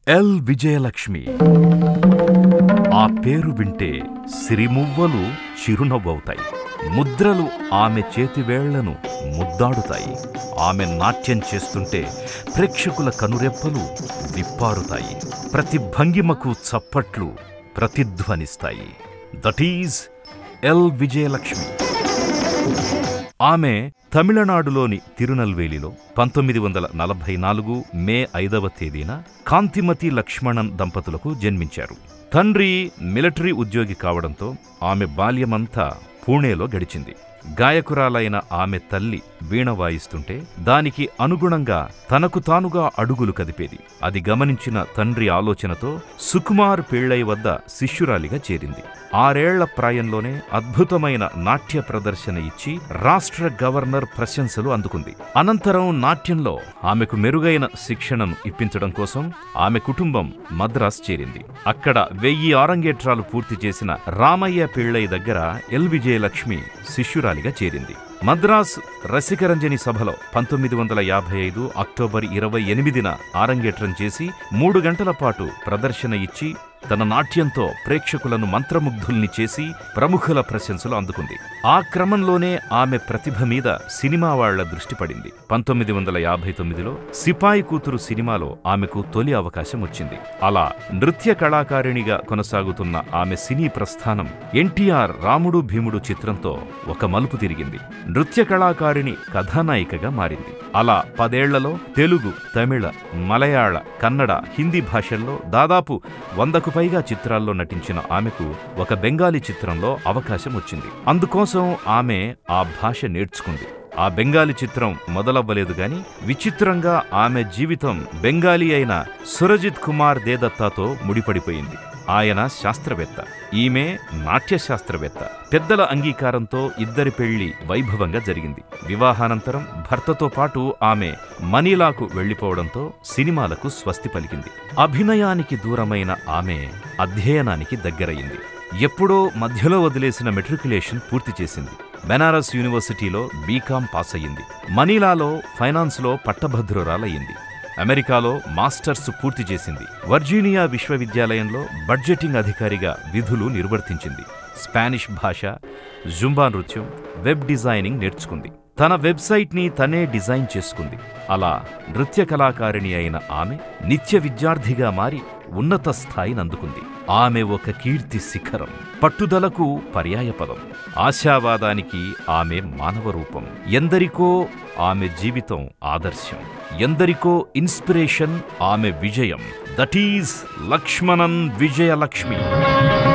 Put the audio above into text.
L Vijayalakshmi ఆ పేరు వింటే సిరిమువ్వలు చిరునవ్వవుతాయి ముద్రలు ఆమె చేతివేళ్లను ముద్దాడుతాయి ఆమె నాట్యం చేస్తుంటే ప్రేక్షకుల కనురెప్పలు విప్పారుతాయి ప్రతి భంగిమకు చప్పట్లు ప్రతిధ్వనిస్తాయి దట్ ఈజ్ ఎల్ విజయలక్ష్మి ఆమె తమిళనాడులోని తిరునల్వేలిలో పంతొమ్మిది వందల నలభై నాలుగు మే ఐదవ తేదీన కాంతిమతి లక్ష్మణన్ దంపతులకు జన్మించారు తండ్రి మిలిటరీ ఉద్యోగి కావడంతో ఆమె బాల్యమంతా పూణేలో గడిచింది గాయకురాలైన ఆమె తల్లి వీణ వాయిస్తుంటే దానికి అనుగుణంగా తనకు తానుగా అడుగులు కదిపేది అది గమనించిన తండ్రి ఆలోచనతో సుకుమార్ పేళ్లై వద్ద శిష్యురాలిగా చేరింది ఆరేళ్ల ప్రాయంలోనే అద్భుతమైన నాట్య ప్రదర్శన ఇచ్చి రాష్ట్ర గవర్నర్ ప్రశంసలు అందుకుంది అనంతరం నాట్యంలో ఆమెకు మెరుగైన శిక్షణను ఇప్పించడం కోసం ఆమె కుటుంబం మద్రాస్ చేరింది అక్కడ వెయ్యి ఆరంగేట్రాలు పూర్తి చేసిన రామయ్య పిళ్ళై దగ్గర ఎల్ విజయలక్ష్మి శిష్యురాలిగా చేరింది మద్రాస్ రసికరంజని సభలో పంతొమ్మిది వందల యాభై ఐదు అక్టోబర్ ఇరవై ఎనిమిదిన ఆరంగేట్రం చేసి మూడు గంటల పాటు ప్రదర్శన ఇచ్చి తన నాట్యంతో ప్రేక్షకులను మంత్రముగ్ధుల్ని చేసి ప్రముఖుల ప్రశంసలు అందుకుంది ఆ క్రమంలోనే ఆమె ప్రతిభ మీద సినిమా వాళ్ల దృష్టి పడింది పంతొమ్మిది వందల యాభై తొమ్మిదిలో సిపాయి కూతురు సినిమాలో ఆమెకు తొలి అవకాశం వచ్చింది అలా నృత్య కళాకారిణిగా కొనసాగుతున్న ఆమె సినీ ప్రస్థానం ఎన్టీఆర్ రాముడు భీముడు చిత్రంతో ఒక మలుపు తిరిగింది నృత్య కళాకారిణి కథానాయికగా మారింది అలా పదేళ్లలో తెలుగు తమిళ మలయాళ కన్నడ హిందీ భాషల్లో దాదాపు వందకు పైగా చిత్రాల్లో నటించిన ఆమెకు ఒక బెంగాలీ చిత్రంలో అవకాశం వచ్చింది అందుకోసం ఆమె ఆ భాష నేర్చుకుంది ఆ బెంగాలీ చిత్రం మొదలవ్వలేదు గాని విచిత్రంగా ఆమె జీవితం బెంగాలీ అయిన సురజిత్ కుమార్ దేదత్తాతో ముడిపడిపోయింది ఆయన శాస్త్రవేత్త ఈమె నాట్య శాస్త్రవేత్త పెద్దల అంగీకారంతో ఇద్దరి పెళ్లి వైభవంగా జరిగింది వివాహానంతరం భర్తతో పాటు ఆమె మనీలాకు వెళ్లిపోవడంతో సినిమాలకు స్వస్తి పలికింది అభినయానికి దూరమైన ఆమె అధ్యయనానికి దగ్గరయింది ఎప్పుడో మధ్యలో వదిలేసిన మెట్రికులేషన్ పూర్తి చేసింది బెనారస్ యూనివర్సిటీలో బీకాం పాస్ అయ్యింది మనీలాలో ఫైనాన్స్లో పట్టభద్రురాలయ్యింది అమెరికాలో మాస్టర్స్ పూర్తి చేసింది వర్జీనియా విశ్వవిద్యాలయంలో బడ్జెటింగ్ అధికారిగా విధులు నిర్వర్తించింది స్పానిష్ భాష జుంబా నృత్యం వెబ్ డిజైనింగ్ నేర్చుకుంది తన వెబ్సైట్ని తనే డిజైన్ చేసుకుంది అలా నృత్య కళాకారిణి అయిన ఆమె నిత్య విద్యార్థిగా మారి ఉన్నత స్థాయిని అందుకుంది ఆమె ఒక కీర్తి శిఖరం పట్టుదలకు పర్యాయపదం ఆశావాదానికి ఆమె మానవ రూపం ఎందరికో ఆమె జీవితం ఆదర్శం ఎందరికో ఇన్స్పిరేషన్ ఆమె విజయం దట్ ఈజ్ లక్ష్మణన్ విజయలక్ష్మి